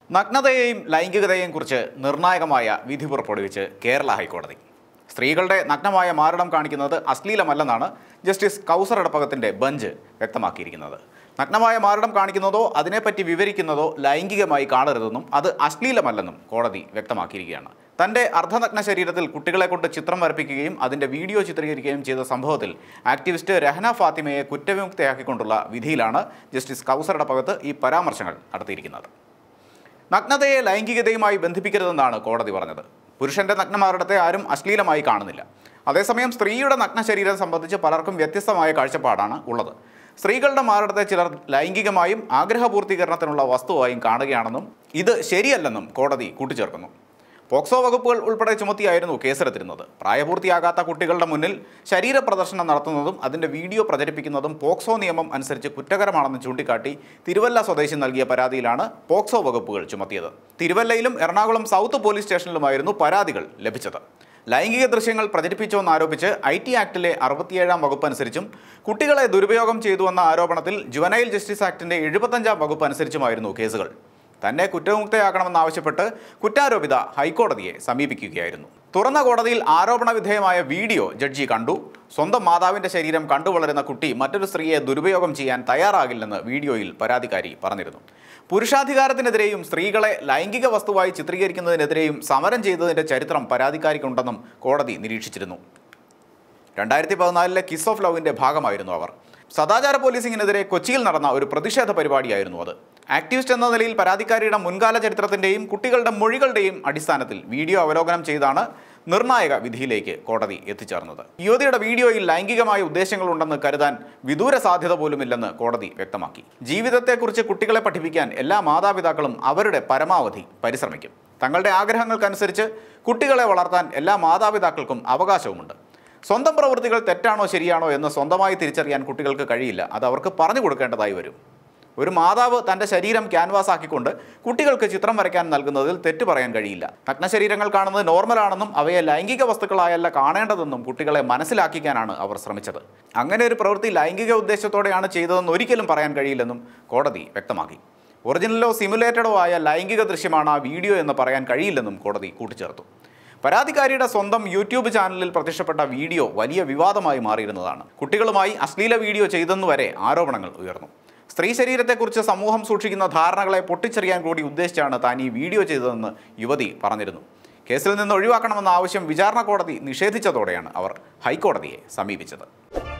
നഗ്നതയെയും ലൈംഗികതയെയും കുറിച്ച് നിർണായകമായ വിധി പുറപ്പെടുവിച്ച് കേരള ഹൈക്കോടതി സ്ത്രീകളുടെ നഗ്നമായ മാരടം കാണിക്കുന്നത് അശ്ലീലമല്ലെന്നാണ് ജസ്റ്റിസ് കൗസർ ഇടപ്പകത്തിന്റെ ബെഞ്ച് വ്യക്തമാക്കിയിരിക്കുന്നത് നഗ്നമായ മാരടം കാണിക്കുന്നതോ അതിനെപ്പറ്റി വിവരിക്കുന്നതോ ലൈംഗികമായി കാണരുതെന്നും അത് അശ്ലീലമല്ലെന്നും കോടതി വ്യക്തമാക്കിയിരിക്കുകയാണ് തന്റെ അർദ്ധനഗ്ന ശരീരത്തിൽ കുട്ടികളെ കൊണ്ട് ചിത്രം വരപ്പിക്കുകയും അതിന്റെ വീഡിയോ ചിത്രീകരിക്കുകയും ചെയ്ത സംഭവത്തിൽ ആക്ടിവിസ്റ്റ് രഹന ഫാത്തിമയെ കുറ്റവിമുക്തയാക്കിക്കൊണ്ടുള്ള വിധിയിലാണ് ജസ്റ്റിസ് കൗസർ ഇടപ്പകത്ത് ഈ പരാമർശങ്ങൾ നടത്തിയിരിക്കുന്നത് നഗ്നതയെ ലൈംഗികതയുമായി ബന്ധിപ്പിക്കരുതെന്നാണ് കോടതി പറഞ്ഞത് പുരുഷന്റെ നഗ്നമാറിടത്തെ ആരും അശ്ലീലമായി കാണുന്നില്ല അതേസമയം സ്ത്രീയുടെ നഗ്ന ശരീരം സംബന്ധിച്ച് പലർക്കും വ്യത്യസ്തമായ കാഴ്ചപ്പാടാണ് ഉള്ളത് സ്ത്രീകളുടെ മാറിടത്തെ ചിലർ ലൈംഗികമായും ആഗ്രഹപൂർത്തീകരണത്തിനുള്ള വസ്തുവായും കാണുകയാണെന്നും ഇത് ശരിയല്ലെന്നും കോടതി കൂട്ടിച്ചേർക്കുന്നു പോക്സോ വകുപ്പുകൾ ഉൾപ്പെടെ ചുമത്തിയായിരുന്നു കേസെടുത്തിരുന്നത് പ്രായപൂർത്തിയാകാത്ത കുട്ടികളുടെ മുന്നിൽ ശരീര പ്രദർശനം നടത്തുന്നതും അതിന്റെ വീഡിയോ പ്രചരിപ്പിക്കുന്നതും പോക്സോ നിയമം അനുസരിച്ച് കുറ്റകരമാണെന്ന് ചൂണ്ടിക്കാട്ടി തിരുവല്ല സ്വദേശി നൽകിയ പരാതിയിലാണ് പോക്സോ വകുപ്പുകൾ ചുമത്തിയത് തിരുവല്ലയിലും എറണാകുളം സൗത്ത് പോലീസ് സ്റ്റേഷനിലുമായിരുന്നു പരാതികൾ ലഭിച്ചത് ലൈംഗിക ദൃശ്യങ്ങൾ പ്രചരിപ്പിച്ചുവെന്നാരോപിച്ച് ഐ ടി ആക്ടിലെ അറുപത്തിയേഴാം വകുപ്പ് അനുസരിച്ചും കുട്ടികളെ ദുരുപയോഗം ചെയ്തുവെന്ന ആരോപണത്തിൽ ജുവനൈൽ ജസ്റ്റിസ് ആക്ടിന്റെ എഴുപത്തഞ്ചാം വകുപ്പ് അനുസരിച്ചുമായിരുന്നു കേസുകൾ തന്നെ കുറ്റമുക്തയാക്കണമെന്നാവശ്യപ്പെട്ട് കുറ്റാരോപിത ഹൈക്കോടതിയെ സമീപിക്കുകയായിരുന്നു തുറന്ന കോടതിയിൽ ആരോപണ വിധേയമായ വീഡിയോ ജഡ്ജി കണ്ടു സ്വന്തം മാതാവിന്റെ ശരീരം കണ്ടു വളരുന്ന കുട്ടി മറ്റൊരു സ്ത്രീയെ ദുരുപയോഗം ചെയ്യാൻ തയ്യാറാകില്ലെന്ന് വീഡിയോയിൽ പരാതിക്കാരി പറഞ്ഞിരുന്നു പുരുഷാധികാരത്തിനെതിരെയും സ്ത്രീകളെ ലൈംഗിക വസ്തുവായി ചിത്രീകരിക്കുന്നതിനെതിരെയും സമരം ചെയ്തതിന്റെ ചരിത്രം പരാതിക്കാരിക്കുണ്ടെന്നും കോടതി നിരീക്ഷിച്ചിരുന്നു രണ്ടായിരത്തി പതിനാലിലെ കിസ് ഓഫ് ലവിന്റെ ഭാഗമായിരുന്നു അവർ സദാചാര പോലീസിംഗിനെതിരെ കൊച്ചിയിൽ നടന്ന ഒരു പ്രതിഷേധ പരിപാടിയായിരുന്നു അത് ആക്ടിവിസ്റ്റ് എന്ന നിലയിൽ പരാതിക്കാരിയുടെ മുൻകാല ചരിത്രത്തിന്റെയും കുട്ടികളുടെ മൊഴികളുടെയും അടിസ്ഥാനത്തിൽ വീഡിയോ അവലോകനം ചെയ്താണ് നിർണായക വിധിയിലേക്ക് കോടതി എത്തിച്ചേർന്നത് യുവതിയുടെ വീഡിയോയിൽ ലൈംഗികമായ ഉദ്ദേശങ്ങളുണ്ടെന്ന് കരുതാൻ വിദൂര സാധ്യത പോലുമില്ലെന്ന് കോടതി വ്യക്തമാക്കി ജീവിതത്തെക്കുറിച്ച് കുട്ടികളെ പഠിപ്പിക്കാൻ എല്ലാ മാതാപിതാക്കളും അവരുടെ പരമാവധി പരിശ്രമിക്കും തങ്ങളുടെ ആഗ്രഹങ്ങൾക്കനുസരിച്ച് കുട്ടികളെ വളർത്താൻ എല്ലാ മാതാപിതാക്കൾക്കും അവകാശവുമുണ്ട് സ്വന്തം പ്രവൃത്തികൾ തെറ്റാണോ ശരിയാണോ എന്ന് സ്വന്തമായി തിരിച്ചറിയാൻ കുട്ടികൾക്ക് കഴിയില്ല അത് അവർക്ക് പറഞ്ഞു കൊടുക്കേണ്ടതായി വരും ഒരു മാതാവ് തൻ്റെ ശരീരം ക്യാൻവാസ് ആക്കിക്കൊണ്ട് കുട്ടികൾക്ക് ചിത്രം വരയ്ക്കാൻ നൽകുന്നതിൽ തെറ്റ് പറയാൻ കഴിയില്ല നഗ്ന ശരീരങ്ങൾ കാണുന്നത് നോർമലാണെന്നും അവയെ ലൈംഗിക വസ്തുക്കളായല്ല കാണേണ്ടതെന്നും കുട്ടികളെ മനസ്സിലാക്കിക്കാനാണ് അവർ ശ്രമിച്ചത് അങ്ങനെ ഒരു പ്രവൃത്തി ലൈംഗിക ഉദ്ദേശത്തോടെയാണ് ചെയ്തതെന്ന് ഒരിക്കലും പറയാൻ കഴിയില്ലെന്നും കോടതി വ്യക്തമാക്കി ഒറിജിനലോ സിമുലേറ്റഡോ ആയ ലൈംഗിക ദൃശ്യമാണ് ആ വീഡിയോ എന്ന് പറയാൻ കഴിയില്ലെന്നും കോടതി കൂട്ടിച്ചേർത്തു പരാതിക്കാരിയുടെ സ്വന്തം യൂട്യൂബ് ചാനലിൽ പ്രത്യക്ഷപ്പെട്ട വീഡിയോ വലിയ വിവാദമായി മാറിയിരുന്നതാണ് കുട്ടികളുമായി അശ്ലീല വീഡിയോ ചെയ്തെന്നുവരെ ആരോപണങ്ങൾ ഉയർന്നു സ്ത്രീ ശരീരത്തെക്കുറിച്ച് സമൂഹം സൂക്ഷിക്കുന്ന ധാരണകളെ പൊട്ടിച്ചെറിയാൻ കൂടി ഉദ്ദേശിച്ചാണ് താൻ ഈ വീഡിയോ ചെയ്തതെന്ന് യുവതി പറഞ്ഞിരുന്നു കേസിൽ നിന്ന് ഒഴിവാക്കണമെന്ന ആവശ്യം വിചാരണ കോടതി നിഷേധിച്ചതോടെയാണ് അവർ ഹൈക്കോടതിയെ സമീപിച്ചത്